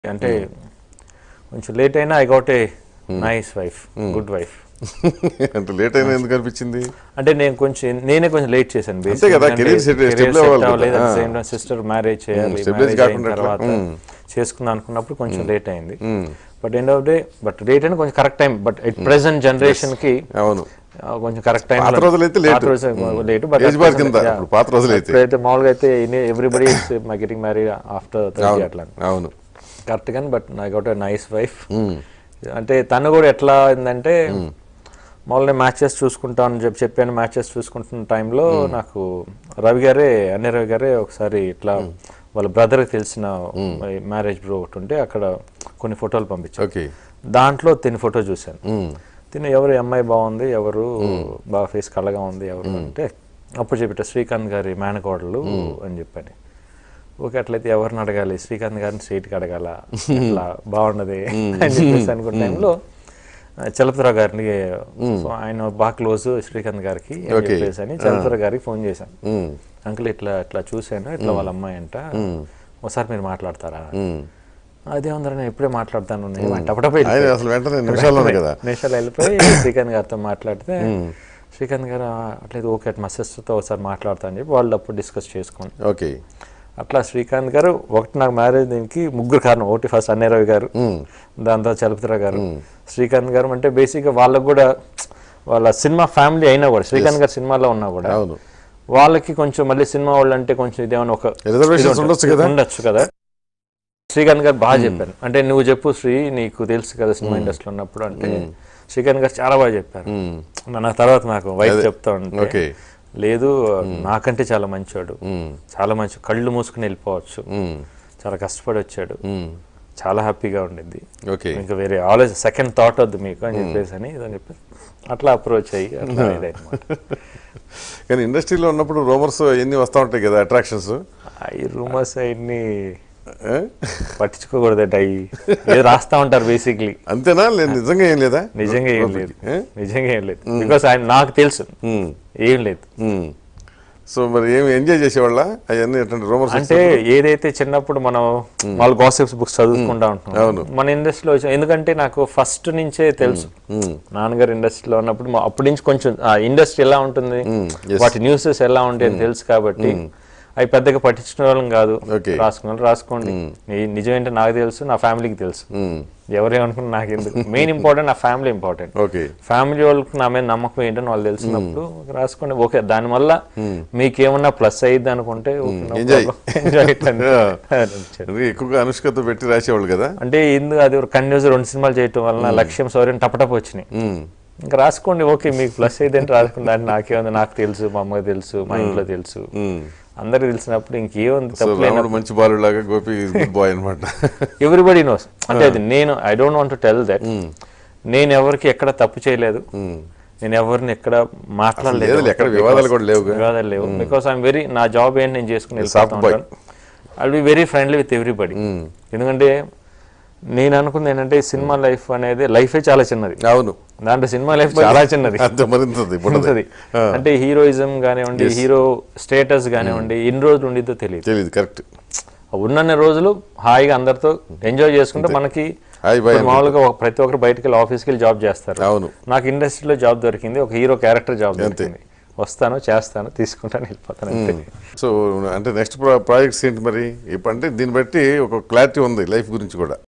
అంటే కొంచెం లేట్ అయినా I got a nice wife good wife అంటే లేట్ అయినా ఎందుకు అనిపించింది అంటే నేను కొంచెం నేనే కొంచెం లేట్ చేశాను అంతే కదా, career set- stable అవ్వాలి కదా. సేమ్ సిస్టర్ మ్యారేజ్ చేయాలి stabilize మ్యారేజ్ అయిన కాకుండా ఎట్లా? తర్వాత చేసుకుందాం అనుకున్నప్పుడు కొంచెం లేట్ అయింది but end of day but late అయినా కొంచెం correct time but it present generation కి అవును ఆ, కొంచెం కరెక్ట్ టైం పాత రోజులైతే late. Late but Age bar కింద, ఇప్పుడు పాత రోజులైతే. అయితే మామూలుగా అయితే everybody my getting marry after thirty అవును అట్లా అవును కరెక్ట్ కానీ but I got nice wife అంటే తను కూడా ఎట్లా అయిందంటే మామూలుగా మ్యాచెస్ చూసుకుంటాను చెప్పి చెప్పాను మ్యాచెస్ చూసుకుంటున్న టైంలో నాకు రవి గారే అన్ని రవి గారే ఒకసారి ఇట్లా వాళ్ళ బ్రదర్కి తెలిసిన మ్యారేజ్ బ్రో ఒకటి ఉంటే అక్కడ కొన్ని ఫోటోలు పంపించారు ఓకే దాంట్లో తిని ఫోటో చూశాను తిని ఎవరు ఈ అమ్మాయి బాగుంది ఎవరు బాగా ఫేస్ కళ్ళగా ఉంది ఎవరు అంటే అప్పుడు చెప్పిట శ్రీకాంత్ గారి మేనకోడలు అని చెప్పాను ఓకే అట్లయితే ఎవరిని అడగాలి శ్రీకాంత్ గారిని స్ట్రైట్కి అడగాల అట్లా బాగున్నది అని చెప్పేసి అనుకున్న టైంలో చలపతిరావు గారిని సో ఆయన బాగా క్లోజ్ శ్రీకాంత్ గారికి అని Okay. చెప్పేసి అని చలపతిరావు గారికి ఫోన్ చేశాను అంకుల్ ఇట్లా ఇట్లా చూశాను ఇట్లా వాళ్ళ అమ్మాయి అంట ఒకసారి మీరు మాట్లాడతారా అదే ఉందరా నేను ఇప్పుడే మాట్లాడతాను నేను టపటప ఆయన వెళ్ళిపోయాను. అసలు వెంటనే నిమిషాల్లోనే కదా నిమిషాలు వెళ్ళిపోయి శ్రీకాంత్ గారితో మాట్లాడితే శ్రీకాంత్ గారు "ఆ, అట్లేదు ఓకే అట్ మా సిస్టర్తో ఒకసారి మాట్లాడతా అని చెప్పి వాళ్ళు అప్పుడు డిస్కస్ చేసుకోండి ఓకే అట్లా శ్రీకాంత్ గారు ఒకటి నాకు మ్యారేజ్ దీనికి ముగ్గురు కారణం ఒకటి ఫస్ట్ అన్నయ్యరావు గారు దాని తర్వాత చలపతిరావు గారు శ్రీకాంత్ గారు అంటే బేసిక్గా వాళ్ళకు కూడా వాళ్ళ సినిమా ఫ్యామిలీ అయినా కూడా శ్రీకాంత్ గారు సినిమాలో ఉన్నా కూడా అవును వాళ్ళకి కొంచెం మళ్ళీ సినిమా వాళ్ళు అంటే కొంచెం ఇదేమైనా ఒక Reservations ఇది ఉంటుంది. ఉండొచ్చు కదా? ఉండొచ్చు కదా శ్రీకాంత్ గారు బాగా చెప్పారు అంటే నువ్వు చెప్పు శ్రీ నీకు తెలుసు కదా సినిమా ఇండస్ట్రీలో ఉన్నప్పుడు అంటే శ్రీకాంత్ గారు చాలా బాగా చెప్పారు నా తర్వాత నాకు వైఫ్ చెప్తా ఉంటే ఓకే లేదు నాకంటే చాలా మంచివాడు చాలా మంచి కళ్ళు మూసుకుని వెళ్ళిపోవచ్చు చాలా కష్టపడి వచ్చాడు చాలా హ్యాపీగా ఉండింది ఓకే ఇంకా వేరే ఆలోచన సెకండ్ థాట్ వద్దు మీకు అని చెప్పేసి అని ఇదని చెప్పి అట్లా అప్రోచ్ అయ్యి అట్లా ఇదన్నమాట కానీ ఇండస్ట్రీలో ఉన్నప్పుడు రూమర్స్ ఎన్ని వస్తూ ఉంటాయి కదా అట్రాక్షన్స్ ఈ రూమర్స్ అవన్నీ పట్టించుకోకూడదండి అవి ఏదో రాస్తా ఉంటారు బేసిక్లీ అంతేనా లేదు నిజంగా ఏం లేదా నిజంగా ఏం లేదు ఏ? నిజంగా ఏం లేదు బికాస్ ఆయన నాకు తెలుసు ఏం లేదు మ్మ్. సో మరి ఏమి ఎంజాయ్ చేసేవాళ్ళ అవన్నీ అటువంటి రూమర్స్ అంటే ఏదైతే చిన్నప్పుడు మనం వాళ్ళు గాసిప్స్ బుక్స్ చదువుకుంటా ఉంటున్నాం మన ఇండస్ట్రీలో వచ్చి ఎందుకంటే నాకు ఫస్ట్ నుంచే తెలుసు నాన్నగారు ఇండస్ట్రీలో ఉన్నప్పుడు మా- అప్పటి నుంచి కొంచెం ఆ ఇండస్ట్రీ ఎలా ఉంటుంది వాటి న్యూసెస్ ఎలా ఉంటాయి అని తెలుసు కాబట్టి అవి పెద్దగా పట్టించిన వాళ్ళం కాదు Okay. రాసుకున్న వాళ్ళు రాసుకోండి ఈ నిజం ఏంటో నాకు తెలుసు నా ఫ్యామిలీకి తెలుసు ఎవరేమనుకున్నా నాకు ఎందుకు మెయిన్ ఇంపార్టెంట్ నా ఫ్యామిలీ ఇంపార్టెంట్ ఓకే ఫ్యామిలీ వాళ్ళకి నా మీద నమ్మకం ఏంటని వాళ్ళు తెలిసినప్పుడు రాసుకోండి ఓకే దానివల్ల మీకేమన్నా ప్లస్ అయ్యిద్ది అనుకుంటే Enjoy. ఎంజాయ్ అందుకే ఎక్కువగా అనుష్కతో పెట్టి రాసేవాళ్ళు కదా అంటే ఎందుకు అది కంటిన్యూస్ రెండు సినిమాలు చేయటం వలన లక్ష్యం సౌర్యం టపటప్ వచ్చినాయి ఇంకా రాసుకోండి ఓకే మీకు ప్లస్ అయితే రాసుకోండి అంటే నాకేముంది నాకు తెలుసు మా అమ్మకి తెలుసు మా ఇంట్లో తెలుసు అందరికి తెలిసినప్పుడు ఇంకేముంది సో తప్పలేదు రాముడు మంచి బాలుడు లాగా గోపి గుడ్ బాయ్ అనమాట ఎవ్రీబడి నోస్ అంటే అది నేను I don't want tell that నేను ఎవరికి ఎక్కడ తప్పు చేయలేదు నేను ఎవరిని ఎక్కడ మాట్లాడలేదు లేదులే, ఎక్కడ వివాదాలు కూడా లేవుగా. వివాదాలు లేవు బికాస్ ఐఎమ్ వెరీ నా జాబ్ ఏంటి నేను చేసుకుని Soft boy. I be very friendly with everybody ఎందుకంటే నేను అనుకుంది ఏంటంటే సినిమా లైఫ్ అనేది లైఫే చాలా చిన్నది అవును దాంట్లో సినిమా లైఫ్ చాలా చిన్నది అంత మరింత ఇప్పుడు ఉంటది అంటే హీరోయిజం కానివ్వండి హీరో స్టేటస్ కానివ్వండి ఎన్ని రోజులు ఉండిద్దో తెలియదు తెలియదు కరెక్ట్ ఉన్నన్ని రోజులు హాయిగా అందరితో ఎంజాయ్ చేసుకుంటే మనకి హాయ్ బాయ్ ఇప్పుడు మామూలుగా ఒక- ప్రతి ఒక్కరు బయటకు వెళ్ళి ఆఫీస్కి వెళ్ళి జాబ్ చేస్తారు అవును నాకు ఇండస్ట్రీలో జాబ్ దొరికింది ఒక హీరో క్యారెక్టర్ జాబ్ దొరికింది వస్తాను చేస్తాను తీసుకుంటాను వెళ్ళిపోతాను అంతే సో అంటే నెక్స్ట్ ప్రాజెక్ట్స్ ఏంటి మరి ఇప్పుడు అంటే దీన్ని బట్టి ఒక క్లారిటీ ఉంది లైఫ్ గురించి కూడా